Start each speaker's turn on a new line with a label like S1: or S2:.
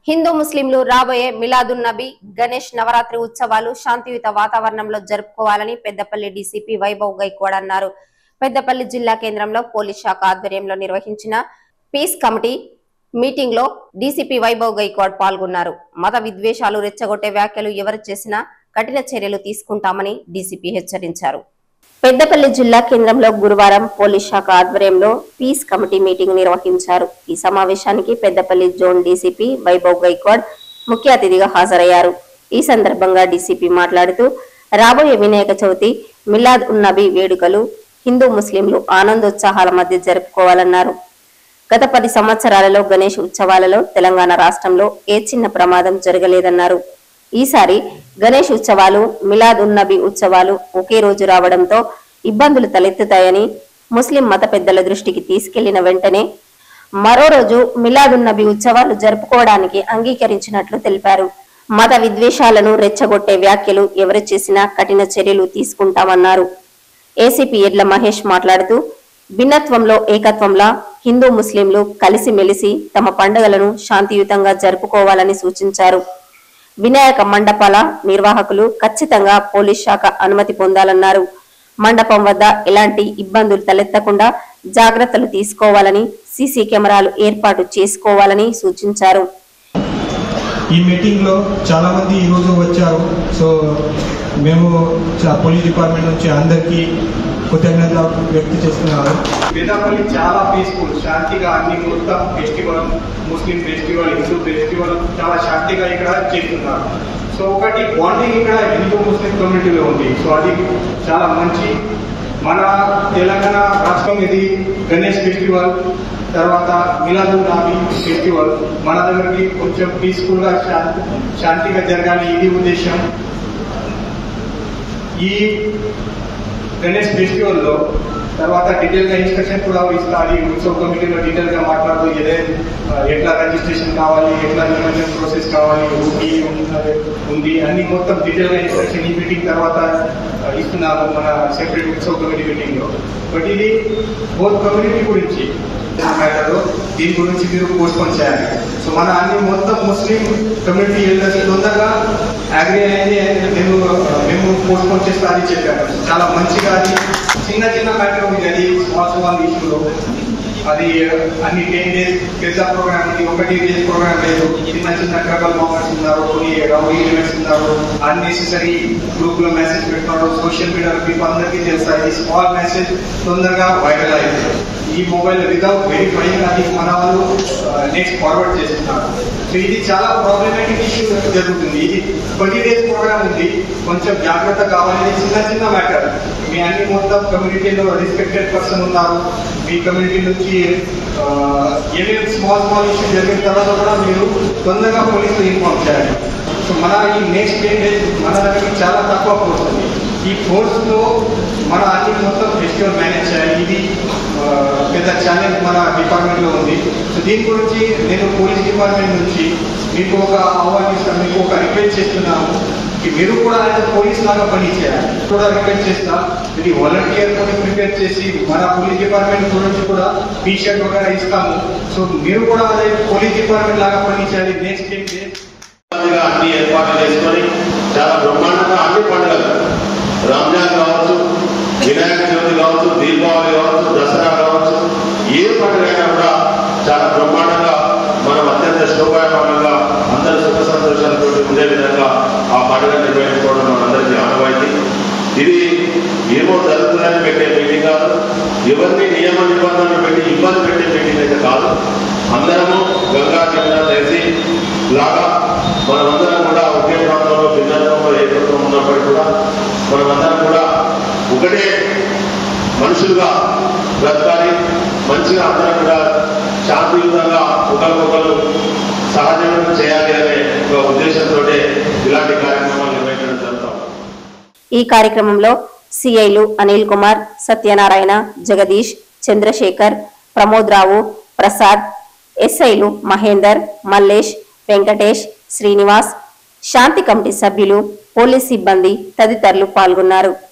S1: హిందూ ముస్లింలు రాబోయే మిలాదున్ నబీ గణేష్ నవరాత్రి ఉత్సవాలు శాంతియుత వాతావరణంలో జరుపుకోవాలని పెద్దపల్లి డీసీపీ వైభవ్ గైక్వాడ్ అన్నారు పెద్దపల్లి జిల్లా కేంద్రంలో పోలీస్ శాఖ ఆధ్వర్యంలో నిర్వహించిన పీస్ కమిటీ మీటింగ్ లో డీసీపీ వైభవ్ గైక్వాడ్ పాల్గొన్నారు మత విద్వేషాలు రెచ్చగొట్టే వ్యాఖ్యలు ఎవరు చేసినా కఠిన చర్యలు తీసుకుంటామని డీసీపీ హెచ్చరించారు పెద్దపల్లి జిల్లా కేంద్రంలో గురువారం పోలీస్ శాఖ ఆధ్వర్యంలో పీస్ కమిటీ మీటింగ్ నిర్వహించారు ఈ సమావేశానికి పెద్దపల్లి జోన్ డీసీపీ వైభవ్ గైక్వాడ్ ముఖ్య అతిథిగా హాజరయ్యారు ఈ సందర్భంగా డీసీపీ మాట్లాడుతూ రాబోయే వినాయక చవితి మిలాద్ ఉన్ నబీ వేడుకలు హిందూ ముస్లింలు ఆనందోత్సాహాల మధ్య జరుపుకోవాలన్నారు గత పది సంవత్సరాలలో గణేష్ ఉత్సవాలలో తెలంగాణ రాష్ట్రంలో ఏ చిన్న ప్రమాదం జరగలేదన్నారు ఈసారి గణేష్ ఉత్సవాలు మిలాద్ ఉన్ నబీ ఉత్సవాలు ఒకే రోజు రావడంతో ఇబ్బందులు తలెత్తుతాయని ముస్లిం మత పెద్దల దృష్టికి తీసుకెళ్లిన వెంటనే మరో రోజు మిలాద్ ఉన్ నబీ ఉత్సవాలు జరుపుకోవడానికి అంగీకరించినట్లు తెలిపారు మత విద్వేషాలను రెచ్చగొట్టే వ్యాఖ్యలు ఎవరు చేసినా కఠిన చర్యలు తీసుకుంటామన్నారు ఏసీపీ ఎడ్ల మహేష్ మాట్లాడుతూ భిన్నత్వంలో ఏకత్వంలా హిందూ ముస్లింలు కలిసిమెలిసి తమ పండుగలను శాంతియుతంగా జరుపుకోవాలని సూచించారు వినాయక మండపాల నిర్వాహకులు ఖచ్చితంగా పోలీస్ శాఖ అనుమతి పొందాలన్నారు మండపం వద్ద ఎలాంటి ఇబ్బందులు తలెత్తకుండా జాగ్రత్తలు తీసుకోవాలని సీసీ కెమెరాలు ఏర్పాటు చేసుకోవాలని సూచించారు
S2: ఈ మీటింగ్లో చాలామంది ఈరోజు వచ్చారు సో మేము చా- పోలీస్ డిపార్ట్మెంట్ నుంచి అందరికీ కృతజ్ఞత వ్యక్తం చేస్తున్నాను
S3: పెద్దపల్లి చాలా పీస్ఫుల్ శాంతిగా అన్ని మొత్తం festival Muslim festival Hindu festival చాలా శాంతిగా ఇక్కడ చేస్తున్నారు సో ఒకటి బాండింగ్ ఇక్కడ హిందూ ముస్లిం కమ్యూనిటీలో ఉంది సో అది చాలా మంచి మన తెలంగాణ రాష్ట్రం ఇది గణేష్ ఫెస్టివల్ తర్వాత మిలాదుల్ నబీ ఫెస్టివల్ మన దగ్గరికి కొంచెం పీస్ఫుల్గా శాంతి శాంతిగా జరగాలి ఇది ఉద్దేశం ఈ గణేష్ ఫెస్టివల్లో తర్వాత డీటెయిల్ గా ఇన్స్ట్రక్షన్ కూడా ఇస్తారు ఈ ఉత్సవ కమిటీలో డీటెయిల్ గా మాట్లాడుతూ ఏదే ఆ, ఎట్లా రిజిస్ట్రేషన్ కావాలి ఎట్లా నిమజ్జనం ప్రాసెస్ కావాలి ఊటీ ఉన్నది, ఉంది అన్ని మొత్తం డీటెయిల్ గా ఇన్స్ట్రక్షన్ ఈ మీటింగ్ తర్వాత ఆ, ఇస్తున్నారు మన సెపరేట్ ఉత్సవ కమిటీ మీటింగ్ లో బట్ ఇది బోత్ కమ్యూనిటీ గురించి మ్యాటర్ దీని గురించి మీరు పోస్ట్పోన్ చేయాలి సో మన అన్ని మొత్తం ముస్లిం కమ్యూనిటీ ఎల్డర్స్ తొందరగా అగ్రి అయింది and మేము మేము పోస్ట్పోన్ చేస్తా అని చెప్పారు చాలా మంచిగా అది చిన్న చిన్న మ్యాటర్ ఉంది అది స్మాల్ స్మాల్ ఇష్యూలో అది అన్ని టెన్ డేస్ పెద్ద ప్రోగ్రామ్ ఉంది ఒకటి డేస్ ప్రోగ్రామ్ లేదు చిన్న చిన్న ట్రబల్ మామర్స్ ఉన్నారు కొన్ని రౌడీ ఎలిమెంట్స్ ఉన్నారు అన్నెసెసరీ గ్రూప్ లో మెసేజ్ పెట్టున్నారు సోషల్ మీడియాలో పీపుల్ అందరికీ తెలుసా ఈ స్మాల్ మెసేజ్ తొందరగా వైరల్ అయింది ఈ మొబైల్ వితౌట్ వెరిఫైయింగ్ అది మన వాళ్ళు నెక్స్ట్ ఫార్వర్డ్ చేస్తున్నారు సో ఇది చాలా ప్రాబ్లమేటిక్ ఇష్యూ జరుగుతుంది ఇది ట్వంటీ డేస్ ప్రోగ్రామ్ ఉంది కొంచెం జాగ్రత్త కావాలి ఇది చిన్న చిన్న మ్యాటర్ మీ అన్ని మొత్తం కమ్యూనిటీలో రెస్పెక్టెడ్ పర్సన్ ఉన్నారు మీ కమ్యూనిటీ నుంచి ఆ, ఏమేమి స్మాల్ స్మాల్ ఇష్యూ జరిగిన తర్వాత కూడా మీరు తొందరగా పోలీసులు ఇన్ఫార్మ్ చేయాలి సో మన ఈ నెక్స్ట్ టెన్ డేస్ మన దగ్గరికి చాలా తక్కువ ఫోర్స్ ఉంది ఈ ఫోర్స్లో మన అన్ని మొత్తం ఫెస్టివల్ మేనేజ్ చేయాలి ఇది ఆ, పెద్ద ఛాలెంజ్ మన డిపార్ట్మెంట్లో ఉంది సో దీని గురించి నేను పోలీస్ డిపార్ట్మెంట్ నుంచి మీకు ఒక ఆహ్వానిస్తాను మీకు ఒక రిక్వెస్ట్ చేస్తున్నాను కి మీరు కూడా ఆయన పోలీస్ లాగా పని చేయాలి కూడా రిక్వెస్ట్ చేస్తా ఇది వాలంటీర్ కూడా ప్రిపేర్ చేసి మన పోలీస్ డిపార్ట్మెంట్ గురించి కూడా టీ షర్ట్ వగేరా ఇస్తాము సో మీరు కూడా అదే పోలీస్ డిపార్ట్మెంట్ లాగా పని చేయాలి నెక్స్ట్ టెన్ డేస్
S4: పండుగ అన్ని ఏర్పాట్లు చేసుకొని చాలా బ్రహ్మాండంగా అన్ని పండుగలు రంజాన్ కావచ్చు వినాయక చవితి కావచ్చు దీపావళి కావచ్చు దసరా కావచ్చు ఏ పండుగ అయినా కూడా చాలా బ్రహ్మాండంగా మనం అత్యంత శోభాయమానంగా అందరి సుఖ సంతోషాలతో ఉండే విధంగా ఆ పండుగ నిర్వహించుకోవడం మనందరికీ ఆనవాయితీ ఇది ఏమో జరుగుతుందని పెట్టే మీటింగ్ కాదు ఎవరిని నియమ నిబంధనలు పెట్టి ఇబ్బంది పెట్టే మీటింగ్ అయితే కాదు అందరము గంగా జమున తెలిసి లాగా మనమందరం కూడా ఒకే ప్రాంతంలో భిన్నత్వంలో ఏకత్వం ఉన్నప్పటికీ కూడా మనమందరం కూడా ఒకటే మనుషులుగా బ్రతకాలి మంచిగా అందరం కూడా శాంతియుతంగా ఒకరికొకరు సహజీవనం చేయాలి అనే ఒక ఉద్దేశంతో ఇలాంటి కార్యక్రమాలు నిర్వహించడం జరుగుతాం
S1: ఈ కార్యక్రమంలో సిఐలు అనిల్ కుమార్ సత్యనారాయణ జగదీష్ చంద్రశేఖర్ ప్రమోద్ రావు ప్రసాద్ ఎస్ఐలు మహేందర్ మల్లేష్ వెంకటేష్ శ్రీనివాస్ శాంతి కమిటీ సభ్యులు పోలీస్ సిబ్బంది తదితరులు పాల్గొన్నారు